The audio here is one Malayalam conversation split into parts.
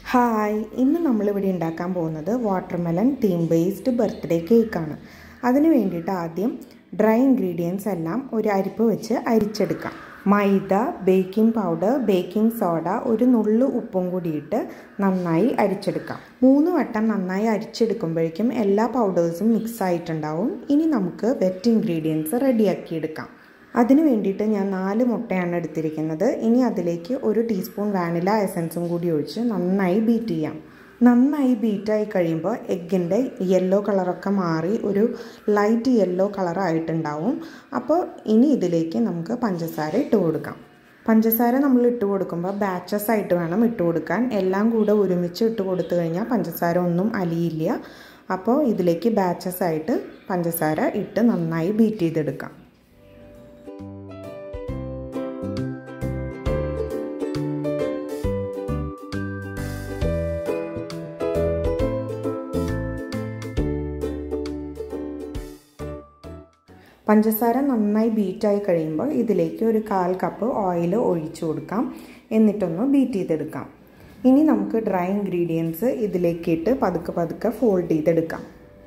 ഹായ് ഇന്ന് നമ്മളിവിടെ ഉണ്ടാക്കാൻ പോകുന്നത് വാട്ടർമെലൺ തീം ബേസ്ഡ് ബർത്ത്ഡേ കേക്കാണ് അതിന് വേണ്ടിയിട്ട് ആദ്യം ഡ്രൈ ഇൻഗ്രീഡിയൻസ് എല്ലാം ഒരു അരിപ്പ് വെച്ച് അരിച്ചെടുക്കാം മൈദ ബേക്കിംഗ് പൗഡർ ബേക്കിംഗ് സോഡ ഒരു നുള്ളു ഉപ്പും കൂടിയിട്ട് നന്നായി അരിച്ചെടുക്കാം മൂന്ന് വട്ടം നന്നായി അരിച്ചെടുക്കുമ്പോഴേക്കും എല്ലാ പൗഡേഴ്സും മിക്സ് ആയിട്ടുണ്ടാവും ഇനി നമുക്ക് വെറ്റ് ഇൻഗ്രീഡിയൻസ് റെഡിയാക്കിയെടുക്കാം അതിന് വേണ്ടിയിട്ട് ഞാൻ നാല് മുട്ടയാണ് എടുത്തിരിക്കുന്നത് ഇനി അതിലേക്ക് ഒരു ടീസ്പൂൺ വാനില എസൻസും കൂടി ഒഴിച്ച് നന്നായി ബീറ്റ് ചെയ്യാം നന്നായി ബീറ്റായി കഴിയുമ്പോൾ എഗ്ഗിൻ്റെ യെല്ലോ കളറൊക്കെ മാറി ഒരു ലൈറ്റ് യെല്ലോ കളറായിട്ടുണ്ടാവും അപ്പോൾ ഇനി ഇതിലേക്ക് നമുക്ക് പഞ്ചസാര ഇട്ട് കൊടുക്കാം പഞ്ചസാര നമ്മൾ ഇട്ട് കൊടുക്കുമ്പോൾ ബാച്ചസ് ആയിട്ട് വേണം ഇട്ട് കൊടുക്കാൻ എല്ലാം കൂടെ ഒരുമിച്ച് ഇട്ട് കൊടുത്തു കഴിഞ്ഞാൽ പഞ്ചസാര ഒന്നും അലിയില്ല അപ്പോൾ ഇതിലേക്ക് ബാച്ചസ് ആയിട്ട് പഞ്ചസാര ഇട്ട് നന്നായി ബീറ്റ് ചെയ്തെടുക്കാം പഞ്ചസാര നന്നായി ബീറ്റായി കഴിയുമ്പോൾ ഇതിലേക്ക് ഒരു കാൽ കപ്പ് ഓയിൽ ഒഴിച്ചു കൊടുക്കാം എന്നിട്ടൊന്ന് ബീറ്റ് ചെയ്തെടുക്കാം ഇനി നമുക്ക് ഡ്രൈ ഇൻഗ്രീഡിയൻസ് ഇതിലേക്ക് ഇട്ട് പതുക്കെ പതുക്കെ ഫോൾഡ് ചെയ്തെടുക്കാം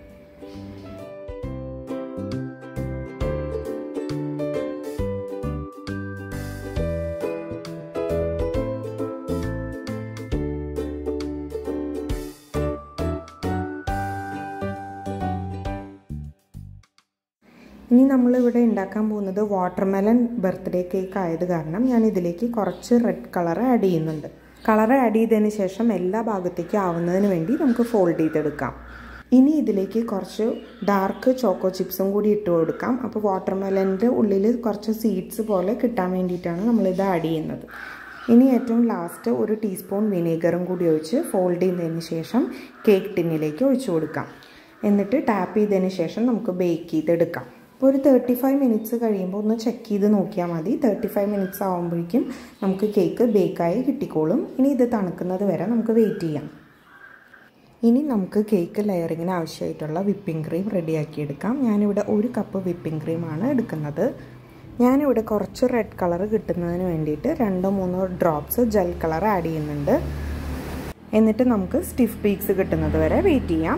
ഇനി നമ്മളിവിടെ ഉണ്ടാക്കാൻ പോകുന്നത് വാട്ടർമെലൺ ബർത്ത്ഡേ കേക്ക് ആയത് കാരണം ഞാൻ ഇതിലേക്ക് കുറച്ച് റെഡ് കളർ ആഡ് ചെയ്യുന്നുണ്ട് കളർ ആഡ് ചെയ്തതിന് ശേഷം എല്ലാ ഭാഗത്തേക്കും ആവുന്നതിന് വേണ്ടി നമുക്ക് ഫോൾഡ് ചെയ്തെടുക്കാം ഇനി ഇതിലേക്ക് കുറച്ച് ഡാർക്ക് ചോക്കോ ചിപ്സും കൂടി ഇട്ട് കൊടുക്കാം അപ്പോൾ വാട്ടർമെലൻ്റെ ഉള്ളിൽ കുറച്ച് സീഡ്സ് പോലെ കിട്ടാൻ വേണ്ടിയിട്ടാണ് നമ്മളിത് ആഡ് ചെയ്യുന്നത് ഇനി ഏറ്റവും ലാസ്റ്റ് ഒരു ടീസ്പൂൺ വിനേഗറും കൂടി ഒഴിച്ച് ഫോൾഡ് ചെയ്തതിന് ശേഷം കേക്ക് ടിന്നിലേക്ക് ഒഴിച്ചു കൊടുക്കാം എന്നിട്ട് ടാപ്പ് ചെയ്തതിന് ശേഷം നമുക്ക് ബേക്ക് ചെയ്തെടുക്കാം അപ്പോൾ ഒരു തേർട്ടി ഫൈവ് മിനിറ്റ്സ് കഴിയുമ്പോൾ ഒന്ന് ചെക്ക് ചെയ്ത് നോക്കിയാൽ മതി തേർട്ടി ഫൈവ് മിനിറ്റ്സ് ആകുമ്പോഴേക്കും നമുക്ക് കേക്ക് ബേക്കായി കിട്ടിക്കോളും ഇനി ഇത് തണുക്കുന്നത് വരെ നമുക്ക് വെയിറ്റ് ചെയ്യാം ഇനി നമുക്ക് കേക്ക് ലെയറിങ്ങിന് ആവശ്യമായിട്ടുള്ള വിപ്പിംഗ് ക്രീം റെഡിയാക്കിയെടുക്കാം ഞാനിവിടെ ഒരു കപ്പ് വിപ്പിംഗ് ക്രീമാണ് എടുക്കുന്നത് ഞാനിവിടെ കുറച്ച് റെഡ് കളർ കിട്ടുന്നതിന് വേണ്ടിയിട്ട് രണ്ടോ മൂന്നോ ഡ്രോപ്സ് ജെൽ കളർ ആഡ് ചെയ്യുന്നുണ്ട് എന്നിട്ട് നമുക്ക് സ്റ്റിഫ് പീക്സ് കിട്ടുന്നത് വരെ വെയിറ്റ് ചെയ്യാം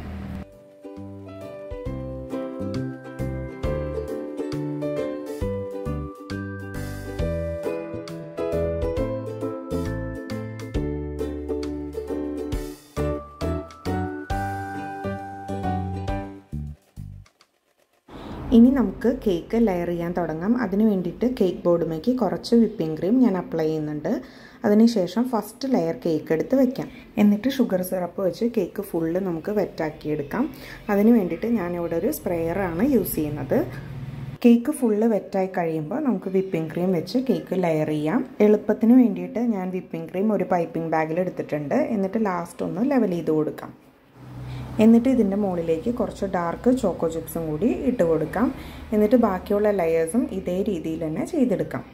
ഇനി നമുക്ക് കേക്ക് ലെയർ ചെയ്യാൻ തുടങ്ങാം അതിന് വേണ്ടിയിട്ട് കേക്ക് ബോർഡുമേക്ക് കുറച്ച് വിപ്പിംഗ് ക്രീം ഞാൻ അപ്ലൈ ചെയ്യുന്നുണ്ട് അതിനുശേഷം ഫസ്റ്റ് ലെയർ കേക്ക് എടുത്ത് വെക്കാം എന്നിട്ട് ഷുഗർ സിറപ്പ് വെച്ച് കേക്ക് ഫുള്ള് നമുക്ക് വെറ്റാക്കിയെടുക്കാം അതിന് വേണ്ടിയിട്ട് ഞാനിവിടെ ഒരു സ്പ്രെയറാണ് യൂസ് ചെയ്യുന്നത് കേക്ക് ഫുള്ള് വെറ്റായി കഴിയുമ്പോൾ നമുക്ക് വിപ്പിംഗ് ക്രീം വെച്ച് കേക്ക് ലെയർ ചെയ്യാം എളുപ്പത്തിന് വേണ്ടിയിട്ട് ഞാൻ വിപ്പിംഗ് ക്രീം ഒരു പൈപ്പിംഗ് ബാഗിൽ എടുത്തിട്ടുണ്ട് എന്നിട്ട് ലാസ്റ്റ് ഒന്ന് ലെവൽ ചെയ്ത് കൊടുക്കാം എന്നിട്ട് ഇതിൻ്റെ മുകളിലേക്ക് കുറച്ച് ഡാർക്ക് ചോക്കോ ചിപ്സും കൂടി ഇട്ട് കൊടുക്കാം എന്നിട്ട് ബാക്കിയുള്ള ലെയേഴ്സും ഇതേ രീതിയിൽ തന്നെ ചെയ്തെടുക്കാം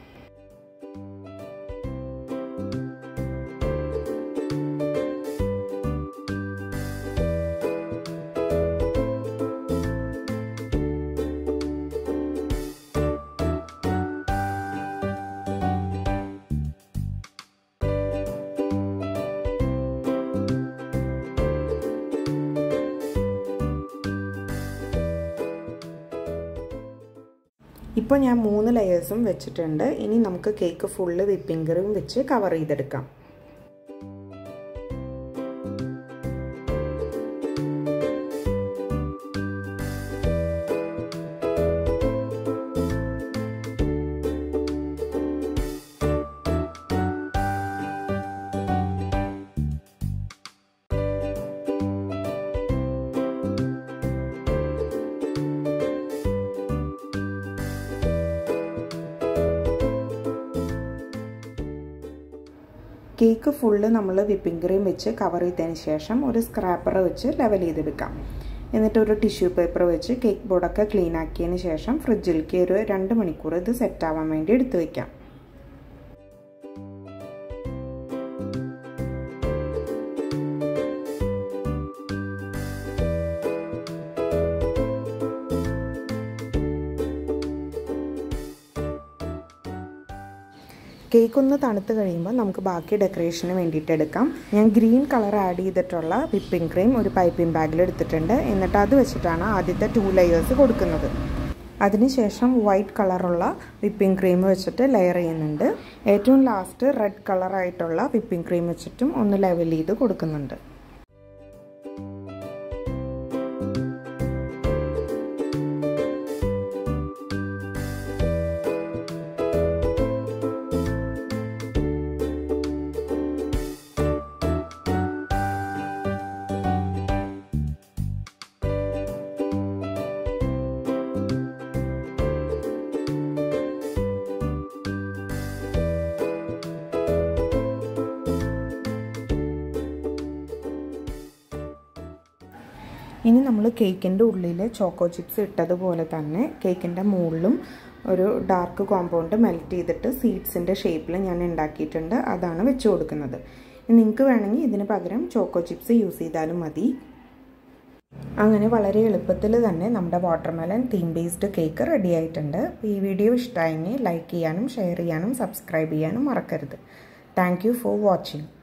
ഇപ്പോൾ ഞാൻ മൂന്ന് ലെയേഴ്സും വെച്ചിട്ടുണ്ട് ഇനി നമുക്ക് കേക്ക് ഫുള്ള് വിപ്പിംഗ് ക്രീം വെച്ച് കവർ ചെയ്തെടുക്കാം കേക്ക് ഫുള്ള് നമ്മൾ വിപ്പിംഗ് ക്രീം വെച്ച് കവർ ചെയ്തതിന് ശേഷം ഒരു സ്ക്രാപ്പർ വെച്ച് ലെവൽ ചെയ്തെടുക്കാം എന്നിട്ട് ഒരു ടിഷ്യൂ പേപ്പർ വെച്ച് കേക്ക് ബോർഡൊക്കെ ക്ലീൻ ആക്കിയതിന് ശേഷം ഫ്രിഡ്ജിലേക്ക് ഒരു രണ്ട് മണിക്കൂർ ഇത് സെറ്റ് ആവാൻ വേണ്ടി എടുത്തു വയ്ക്കാം കേക്ക് ഒന്ന് തണുത്ത് കഴിയുമ്പോൾ നമുക്ക് ബാക്കി ഡെക്കറേഷന് വേണ്ടിയിട്ട് എടുക്കാം ഞാൻ ഗ്രീൻ കളർ ആഡ് ചെയ്തിട്ടുള്ള വിപ്പിംഗ് ക്രീം ഒരു പൈപ്പിംഗ് ബാഗിൽ എടുത്തിട്ടുണ്ട് എന്നിട്ട് അത് വെച്ചിട്ടാണ് ആദ്യത്തെ ടു ലെയേഴ്സ് കൊടുക്കുന്നത് അതിനുശേഷം വൈറ്റ് കളറുള്ള വിപ്പിംഗ് ക്രീം വെച്ചിട്ട് ലെയർ ചെയ്യുന്നുണ്ട് ഏറ്റവും ലാസ്റ്റ് റെഡ് കളറായിട്ടുള്ള വിപ്പിംഗ് ക്രീം വെച്ചിട്ടും ഒന്ന് ലെവൽ ചെയ്ത് കൊടുക്കുന്നുണ്ട് ഇനി നമ്മൾ കേക്കിൻ്റെ ഉള്ളിൽ ചോക്കോ ചിപ്സ് ഇട്ടതുപോലെ തന്നെ കേക്കിൻ്റെ മുകളിലും ഒരു ഡാർക്ക് കോമ്പൗണ്ട് മെൽറ്റ് ചെയ്തിട്ട് സീഡ്സിൻ്റെ ഷേപ്പിൽ ഞാൻ ഉണ്ടാക്കിയിട്ടുണ്ട് അതാണ് വെച്ച് കൊടുക്കുന്നത് നിങ്ങൾക്ക് വേണമെങ്കിൽ ഇതിന് പകരം ചോക്കോ ചിപ്സ് യൂസ് ചെയ്താലും മതി അങ്ങനെ വളരെ എളുപ്പത്തിൽ തന്നെ നമ്മുടെ watermelon theme based cake ready ആയിട്ടുണ്ട് ഈ വീഡിയോ ഇഷ്ടമായെങ്കിൽ ലൈക്ക് ചെയ്യാനും ഷെയർ ചെയ്യാനും സബ്സ്ക്രൈബ് ചെയ്യാനും മറക്കരുത് താങ്ക് ഫോർ വാച്ചിങ്